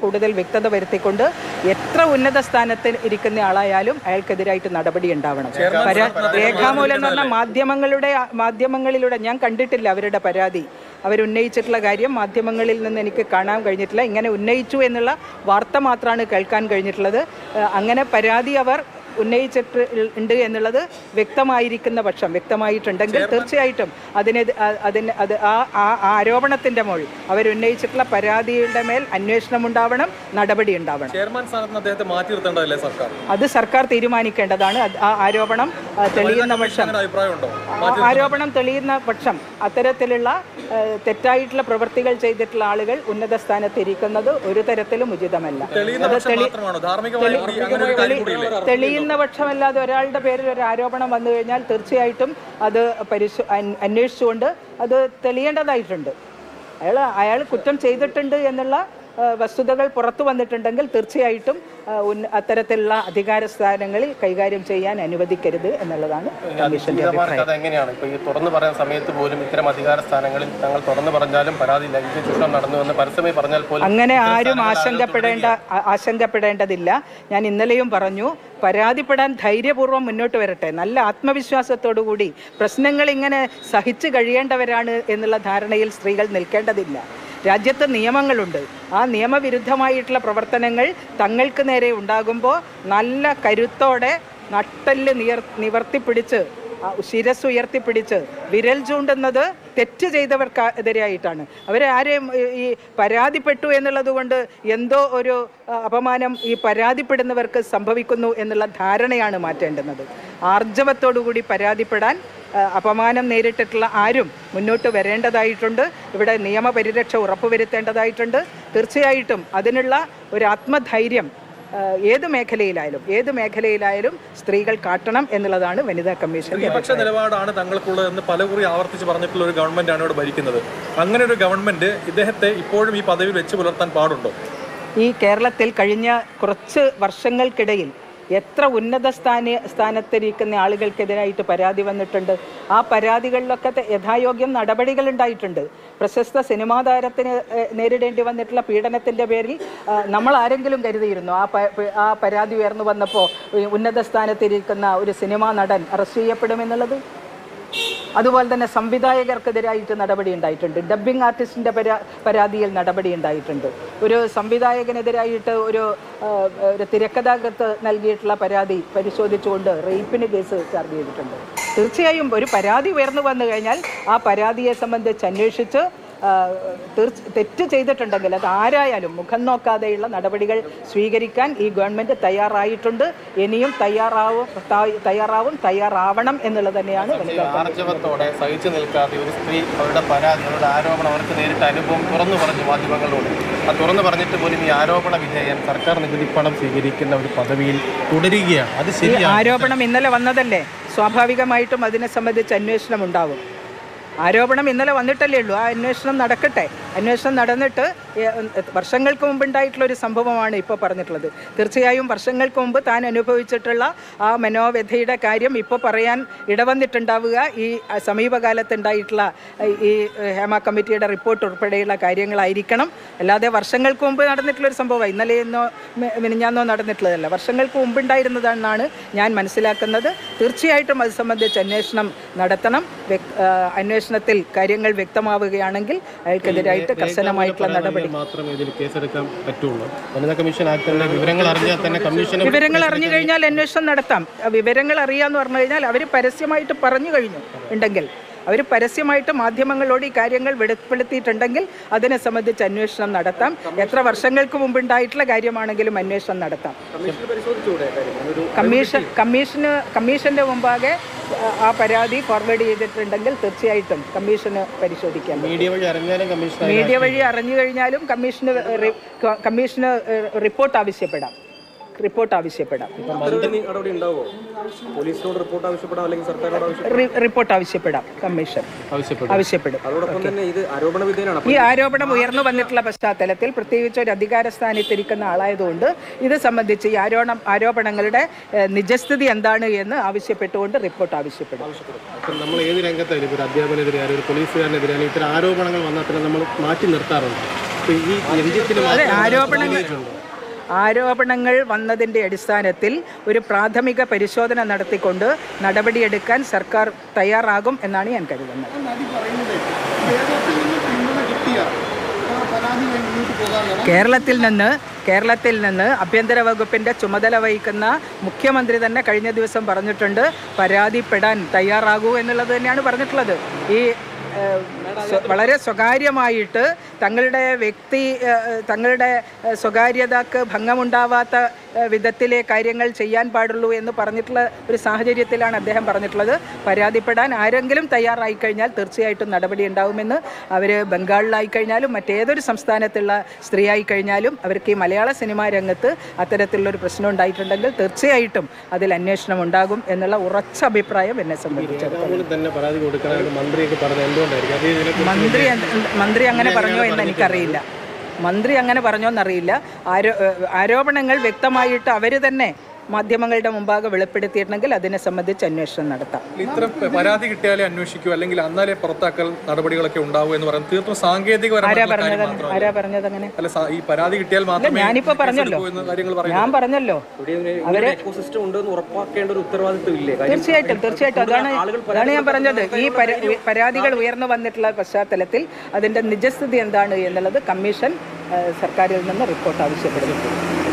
കൂടുതൽ വ്യക്തത വരുത്തിക്കൊണ്ട് എത്ര ഉന്നത സ്ഥാനത്ത് ഇരിക്കുന്ന ആളായാലും അയാൾക്കെതിരായിട്ട് നടപടി ഉണ്ടാവണം പരാ രേഖാമൂലം എന്ന് പറഞ്ഞാൽ മാധ്യമങ്ങളുടെ മാധ്യമങ്ങളിലൂടെ ഞാൻ കണ്ടിട്ടില്ല അവരുടെ പരാതി അവരുന്നയിച്ചിട്ടുള്ള കാര്യം മാധ്യമങ്ങളിൽ നിന്ന് എനിക്ക് കാണാൻ കഴിഞ്ഞിട്ടില്ല ഇങ്ങനെ ഉന്നയിച്ചു എന്നുള്ള വാർത്ത മാത്രമാണ് കേൾക്കാൻ കഴിഞ്ഞിട്ടുള്ളത് ഏഹ് അങ്ങനെ പരാതി അവർ ഉന്നയിച്ചിട്ട് ഉണ്ട് എന്നുള്ളത് വ്യക്തമായിരിക്കുന്ന പക്ഷം വ്യക്തമായിട്ടുണ്ടെങ്കിൽ തീർച്ചയായിട്ടും അതിനെ അതിന് അത് ആ ആ ആരോപണത്തിൻ്റെ മുകൾ അവരുന്നയിച്ചിട്ടുള്ള പരാതിയുടെ മേൽ അന്വേഷണം ഉണ്ടാവണം നടപടി ഉണ്ടാവണം ചെയർമാൻ സ്ഥാനത്ത് നിന്ന് അദ്ദേഹത്തെ മാറ്റി നിർത്തേണ്ടതല്ലേ സർക്കാർ അത് സർക്കാർ തീരുമാനിക്കേണ്ടതാണ് അത് ആ ആരോപണം ആ, തെളിയുന്ന പക്ഷം അങ്ങനെ അഭിപ്രായമുണ്ടോ ആ ആരോപണം തെളിയുന്ന പക്ഷം അത്തരത്തിലുള്ള ഏഹ്, തെറ്റായിട്ടുള്ള പ്രവൃത്തികൾ ചെയ്തിട്ടുള്ള ആളുകൾ ഉന്നത സ്ഥാനത്ത് ഇരിക്കുന്നത് ഒരു തരത്തിലും ഉചിതമല്ല തെളിയുന്ന അത് പക്ഷം തെളി മാത്രമാണോ ധാർമ്മികമായി കൂടി അങ്ങനെ ഒരു കാര്യം കൂടിയില്ലേ തെളിയുന്ന പക്ഷമല്ലാതെ ഒരാളുടെ പേരിൽ ഒരു ആരോപണം വന്നു കഴിഞ്ഞാൽ തീർച്ചയായിട്ടും അത് പരിശോ അന്വ- അന്വേഷിച്ചുകൊണ്ട് അത് തെളിയേണ്ടതായിട്ടുണ്ട് അയാൾ അയാൾ കുറ്റം ചെയ്തിട്ടുണ്ട് എന്നുള്ള ആ, വസ്തുതകൾ പുറത്തു വന്നിട്ടുണ്ടെങ്കിൽ തീർച്ചയായിട്ടും ആ, ഉന്ന- അത്തരത്തിലുള്ള അധികാര സ്ഥാനങ്ങളിൽ കൈകാര്യം ചെയ്യാൻ അനുവദിക്കരുത് എന്നുള്ളതാണ് കമ്മീഷന്റെ അഭിപ്രായം അത് എങ്ങനെയാണ് ഇപ്പൊ ഈ തുറന്നു പറയുന്ന സമയത്ത് പോലും ഇത്തരം അധികാര സ്ഥാനങ്ങളിൽ തങ്ങൾ തുറന്നു പറഞ്ഞാലും പരാതി ലൈംഗിക ചൂഷണം നടന്നു എന്ന് പരസ്യമായി പറഞ്ഞാൽ പോലും അങ്ങനെ ആരും ആശങ്കപ്പെടേണ്ട ആ- ആശങ്കപ്പെടേണ്ടതില്ല ഞാൻ ഇന്നലെയും പറഞ്ഞു പരാതിപ്പെടാൻ ധൈര്യപൂർവ്വം മുന്നോട്ട് വരട്ടെ നല്ല ആത്മവിശ്വാസത്തോടു കൂടി പ്രശ്നങ്ങൾ ഇങ്ങനെ സഹിച്ചു കഴിയേണ്ടവരാണ് എന്നുള്ള ധാരണയിൽ സ്ത്രീകൾ നിൽക്കേണ്ടതില്ല രാജ്യത്ത് നിയമങ്ങളുണ്ട് ആ നിയമവിരുദ്ധമായിട്ടുള്ള പ്രവർത്തനങ്ങൾ തങ്ങൾക്ക് നേരെ ഉണ്ടാകുമ്പോൾ നല്ല കരുത്തോടെ നട്ടല് നിയർ നിവർത്തിപ്പിടിച്ച് ആ ശിരസ് ഉയർത്തിപ്പിടിച്ച് വിരൽ ചൂണ്ടുന്നത് തെറ്റ് ചെയ്തവർക്കെതിരെയായിട്ടാണ് അവരെ ആരെയും ഈ- ഈ പരാതിപ്പെട്ടു എന്നുള്ളത് കൊണ്ട് എന്തോ ഒരു ആ, അപമാനം ഈ പരാതിപ്പെടുന്നവർക്ക് സംഭവിക്കുന്നു എന്നുള്ള ധാരണയാണ് മാറ്റേണ്ടുന്നത് ആർജവത്തോടുകൂടി പരാതിപ്പെടാൻ ആ, അപമാനം നേരിട്ടിട്ടുള്ള ആരും മുന്നോട്ട് വരേണ്ടതായിട്ടുണ്ട് ഇവിടെ നിയമപരിരക്ഷ ഉറപ്പുവരുത്തേണ്ടതായിട്ടുണ്ട് തീർച്ചയായിട്ടും അതിനുള്ള ഒരു ആത്മധൈര്യം ആ, ഏത് മേഖലയിലായാലും ഏത് മേഖലയിലായാലും സ്ത്രീകൾ കാട്ടണം എന്നുള്ളതാണ് വനിതാ കമ്മീഷൻ സ്ത്രീപക്ഷ നിലപാടാണ് തങ്ങൾക്കുള്ളതെന്ന് പലകുറി ആവർത്തിച്ച് പറഞ്ഞിട്ടുള്ള ഒരു ഗവൺമെന്റാണ് ഇവിടെ ഭരിക്കുന്നത് അങ്ങനെ ഒരു ഗവൺമെന്റ് ഇദ്ദേഹത്തെ ഇപ്പോഴും ഈ പദവിയിൽ വെച്ച് പുലർത്താൻ പാടുണ്ടോ ഈ കേരളത്തിൽ കഴിഞ്ഞ കുറച്ച് വർഷങ്ങൾക്കിടയിൽ എത്ര ഉന്നത സ്ഥാന സ്ഥാനത്തിരിക്കുന്ന ആളുകൾക്കെതിരായിട്ട് പരാതി വന്നിട്ടുണ്ട് ആ പരാതികളിലൊക്കെ ത- യഥായോഗ്യം നടപടികൾ ഉണ്ടായിട്ടുണ്ട് പ്രശസ്ത സിനിമാ താരത്തിന് ഏഹ്, നേരിടേണ്ടി വന്നിട്ടുള്ള പീഡനത്തിൻ്റെ പേരിൽ ആ, നമ്മൾ ആരെങ്കിലും കരുതിയിരുന്നു ആ പ- പ- ആ പരാതി ഉയർന്നു വന്നപ്പോൾ ഈ ഉന്നത സ്ഥാനത്തിരിക്കുന്ന ഒരു സിനിമാ നടൻ അറസ്റ്റ് ചെയ്യപ്പെടുമെന്നുള്ളത് അതുപോലെ തന്നെ സംവിധായകർക്കെതിരായിട്ട് നടപടി ഉണ്ടായിട്ടുണ്ട് ഡബ്ബിംഗ് ആർട്ടിസ്റ്റിന്റെ പരാ പരാതിയിൽ നടപടി ഉണ്ടായിട്ടുണ്ട് ഒരു സംവിധായകനെതിരായിട്ട് ഒരു ആ, ഒരു തിരക്കഥാകൃത്ത് നൽകിയിട്ടുള്ള പരാതി പരിശോധിച്ചുകൊണ്ട് റേപ്പിന് കേസ് ചാർജ് ചെയ്തിട്ടുണ്ട് തീർച്ചയായും ഒരു പരാതി ഉയർന്നു വന്നു കഴിഞ്ഞാൽ ആ പരാതിയെ സംബന്ധിച്ച് അന്വേഷിച്ച് ആ, തീർച്ച തെറ്റ് ചെയ്തിട്ടുണ്ടെങ്കിൽ അത് ആരായാലും മുഖം നോക്കാതെയുള്ള നടപടികൾ സ്വീകരിക്കാൻ ഈ ഗവൺമെന്റ് തയ്യാറായിട്ടുണ്ട് ഇനിയും തയ്യാറാവും ത- തയ്യാറാവും തയ്യാറാവണം എന്നുള്ളത് തന്നെയാണ് വനിതാ ആർജവത്തോടെ സഹിച്ചു നിൽക്കാതെ ഒരു സ്ത്രീ അവരുടെ പരാതി അവരുടെ ആരോപണം അവർക്ക് നേരിട്ട അനുഭവം തുറന്നു പറഞ്ഞു മാധ്യമങ്ങളിലൂടെ ആ തുറന്നു പറഞ്ഞിട്ട് പോലും ഈ ആരോപണ വിധേയൻ സർക്കാർ നികുതി പണം സ്വീകരിക്കുന്ന ഒരു പദവിയിൽ തുടരുകയാണ് അത് ഈ ശരിയാണ് ആരോപണം ഇന്നലെ വന്നതല്ലേ സ്വാഭാവികമായിട്ടും അതിനെ സംബന്ധിച്ച് അന്വേഷണം ഉണ്ടാവും ആരോപണം ഇന്നലെ വന്നിട്ടല്ലേ ഉള്ളൂ ആ അന്വേഷണം നടക്കട്ടെ അന്വേഷണം നടന്നിട്ട് ഏ- വർഷങ്ങൾക്ക് മുമ്പുണ്ടായിട്ടുള്ള ഒരു സംഭവമാണ് ഇപ്പോൾ പറഞ്ഞിട്ടുള്ളത് തീർച്ചയായും വർഷങ്ങൾക്ക് മുമ്പ് താൻ അനുഭവിച്ചിട്ടുള്ള ആ മനോവ്യഥയുടെ കാര്യം ഇപ്പോൾ പറയാൻ ഇടവന്നിട്ടുണ്ടാവുക ഈ ആ, സമീപകാലത്തുണ്ടായിട്ടുള്ള ആ, ഈ ഏ, ഹേമ കമ്മിറ്റിയുടെ റിപ്പോർട്ട് ഉൾപ്പെടെയുള്ള കാര്യങ്ങളായിരിക്കണം അല്ലാതെ വർഷങ്ങൾക്ക് മുമ്പ് നടന്നിട്ടുള്ളൊരു സംഭവം ഇന്നലെയെന്നോ മി- മിനിഞ്ഞാന്നോ നടന്നിട്ടുള്ളതല്ല വർഷങ്ങൾക്ക് മുമ്പുണ്ടായിരുന്നതെന്നാണ് ഞാൻ മനസ്സിലാക്കുന്നത് തീർച്ചയായിട്ടും അത് സംബന്ധിച്ച് അന്വേഷണം നടത്തണം വ്യക്- ആ, അന്വേഷണത്തിൽ കാര്യങ്ങൾ വ്യക്തമാവുകയാണെങ്കിൽ അയാൾക്കെതിരായിട്ട് കർശനമായിട്ടുള്ള നടപടി മാത്രമേ ഇതിൽ കേസെടുക്കാൻ പറ്റുള്ളൂ വനിതാ കമ്മീഷൻ ആക്ടിന്റെ വിവരങ്ങൾ അറിഞ്ഞാൽ തന്നെ കമ്മീഷൻ വിവരങ്ങൾ അറിഞ്ഞു കഴിഞ്ഞാൽ അന്വേഷണം നടത്താം ആ വിവരങ്ങൾ അറിയാന്ന് പറഞ്ഞു കഴിഞ്ഞാൽ അവർ പരസ്യമായിട്ട് പറഞ്ഞു കഴിഞ്ഞു ഉണ്ടെങ്കിൽ അവർ പരസ്യമായിട്ട് മാധ്യമങ്ങളോട് ഈ കാര്യങ്ങൾ വെളിപ്പെടുത്തിയിട്ടുണ്ടെങ്കിൽ അതിനെ സംബന്ധിച്ച് അന്വേഷണം നടത്താം എത്ര വർഷങ്ങൾക്ക് മുമ്പുണ്ടായിട്ടുള്ള കാര്യമാണെങ്കിലും അന്വേഷണം നടത്താം കമ്മീഷൻ കമ്മീഷന് കമ്മീഷന്റെ മുമ്പാകെ ആ, ആ പരാതി ഫോർവേഡ് ചെയ്തിട്ടുണ്ടെങ്കിൽ തീർച്ചയായിട്ടും കമ്മീഷന് പരിശോധിക്കാം മീഡിയ വഴി അറിഞ്ഞാലും കമ്മീഷൻ മീഡിയ വഴി അറിഞ്ഞു കഴിഞ്ഞാലും കമ്മീഷന് റി- കമ്മീഷന് റിപ്പോർട്ട് ആവശ്യപ്പെടാം റിപ്പോർട്ട് ആവശ്യപ്പെടാം നടപടി ഉണ്ടാവോ പോലീസിനോട് റിപ്പോർട്ട് ആവശ്യപ്പെടാം അല്ലെങ്കിൽ സർക്കാരിനോട് ആവശ്യം റി- റിപ്പോർട്ട് ആവശ്യപ്പെടാം കമ്മീഷൻ ആവശ്യപ്പെടും ആവശ്യപ്പെടും അതോടൊപ്പം തന്നെ ഇത് ആരോപണ വിധേയനാണ് ഈ ആരോപണം ഉയർന്നു വന്നിട്ടുള്ള പശ്ചാത്തലത്തിൽ പ്രത്യേകിച്ച് ഒരു അധികാര സ്ഥാനത്തിരിക്കുന്ന ആളായതുകൊണ്ട് ഇത് സംബന്ധിച്ച് ഈ ആരോപണം ആരോപണങ്ങളുടെ ഏഹ്, നിജസ്ഥിതി എന്താണ് എന്ന് ആവശ്യപ്പെട്ടുകൊണ്ട് റിപ്പോർട്ട് ആവശ്യപ്പെടും ഇപ്പം നമ്മൾ ഏത് രംഗത്തായാലും ഇപ്പോൾ ഒരു അധ്യാപനെതിരെയായാലും ഒരു പോലീസുകാരനെതിരെയായാലും ഇത്തരം ആരോപണങ്ങൾ വന്നാൽ തന്നെ നമ്മൾ മാറ്റി നിർത്താറുണ്ട് ഈ രഞ്ജിത്തിന് അതെ ആരോപണങ്ങൾ ആരോപണങ്ങൾ വന്നതിൻ്റെ അടിസ്ഥാനത്തിൽ ഒരു പ്രാഥമിക പരിശോധന നടത്തിക്കൊണ്ട് നടപടിയെടുക്കാൻ സർക്കാർ തയ്യാറാകും എന്നാണ് ഞാൻ കരുതുന്നത് നടി പറയുന്നത് കേരളത്തിൽ നിന്ന് പിന്തുണ കിട്ടിയ ആ പരാതി മുന്നോട്ട് പോകാനാണ് കേരളത്തിൽ നിന്ന് കേരളത്തിൽ നിന്ന് ആഭ്യന്തര വകുപ്പിൻ്റെ ചുമതല വഹിക്കുന്ന മുഖ്യമന്ത്രി തന്നെ കഴിഞ്ഞ ദിവസം പറഞ്ഞിട്ടുണ്ട് പരാതിപ്പെടാൻ തയ്യാറാകൂ എന്നുള്ളത് തന്നെയാണ് പറഞ്ഞിട്ടുള്ളത് ഈ ഏഹ്, സ്വ- വളരെ സ്വകാര്യമായിട്ട് തങ്ങളുടെ വ്യക്തി ഏഹ്, തങ്ങളുടെ ഏഹ്, സ്വകാര്യതക്ക് ഭംഗമുണ്ടാവാത്ത ഏഹ്, വിധത്തിലെ കാര്യങ്ങൾ ചെയ്യാൻ പാടുള്ളൂ എന്ന് പറഞ്ഞിട്ടുള്ള ഒരു സാഹചര്യത്തിലാണ് അദ്ദേഹം പറഞ്ഞിട്ടുള്ളത് പരാതിപ്പെടാൻ ആരെങ്കിലും തയ്യാറായി കഴിഞ്ഞാൽ തീർച്ചയായിട്ടും നടപടി ഉണ്ടാവുമെന്ന് അവർ ബംഗാളിലായി കഴിഞ്ഞാലും മറ്റേതൊരു സംസ്ഥാനത്തുള്ള സ്ത്രീ ആയി കഴിഞ്ഞാലും അവർക്ക് ഈ മലയാള സിനിമാ രംഗത്ത് അത്തരത്തിലുള്ളൊരു പ്രശ്നം ഉണ്ടായിട്ടുണ്ടെങ്കിൽ തീർച്ചയായിട്ടും അതിൽ അന്വേഷണം ഉണ്ടാകും എന്നുള്ള ഉറച്ച അഭിപ്രായം എന്നെ സംബന്ധിച്ചു രേഖാമൂലം തന്നെ പരാതി കൊടുക്കണമെന്ന് മന്ത്രിയൊക്കെ പറഞ്ഞത് എന്തുകൊണ്ടായിരിക്കും അത് ഇതിനെ മന്ത്രി എന്ത്- മന്ത്രി അങ്ങനെ പറഞ്ഞോ എന്ന് എനിക്കറിയില്ല മന്ത്രി അങ്ങനെ പറഞ്ഞോ എന്നറിയില്ല ആരോ ഏഹ് ആരോപണങ്ങൾ വ്യക്തമായിട്ട് അവർ തന്നെ മാധ്യമങ്ങളുടെ മുമ്പാകെ വെളിപ്പെടുത്തിയിട്ടുണ്ടെങ്കിൽ അതിനെ സംബന്ധിച്ച് അന്വേഷണം നടത്താം ഇത്തരം പരാതി കിട്ടിയാലേ അന്വേഷിക്കൂ അല്ലെങ്കിൽ അന്നാലേ പുറത്താക്കൽ നടപടികളൊക്കെ ഉണ്ടാവൂ എന്ന് പറയുന്നത് തീർത്തും സാങ്കേതികപരമായ ആരാ കാര്യം പറഞ്ഞത് മാത്രമല്ല ആരാ പറഞ്ഞത് അങ്ങനെ അല്ല സാ- ഈ പരാതി കിട്ടിയാൽ മാത്രമേ ഞാനിപ്പോ പറഞ്ഞല്ലോ കേസെടുക്കൂ എന്ന് കാര്യങ്ങൾ പറയുന്നു ഞാൻ പറഞ്ഞല്ലോ അവര് എക്കോസിസ്റ്റം ഉണ്ടെന്ന് ഉറപ്പാക്കേണ്ട ഒരു ഉത്തരവാദിത്വം ഇല്ലേ കാര്യം തീർച്ചയായിട്ടും തീർച്ചയായിട്ടും അതാണ് അതാണ് ഞാൻ പറഞ്ഞത് ഈ പര- പരാതികൾ ഉയർന്നു വന്നിട്ടുള്ള പശ്ചാത്തലത്തിൽ അതിന്റെ നിജസ്ഥിതി എന്താണ് എന്നുള്ളത് കമ്മീഷൻ ഏഹ്, സർക്കാരിൽ നിന്ന് റിപ്പോർട്ട് ആവശ്യപ്പെടുന്നു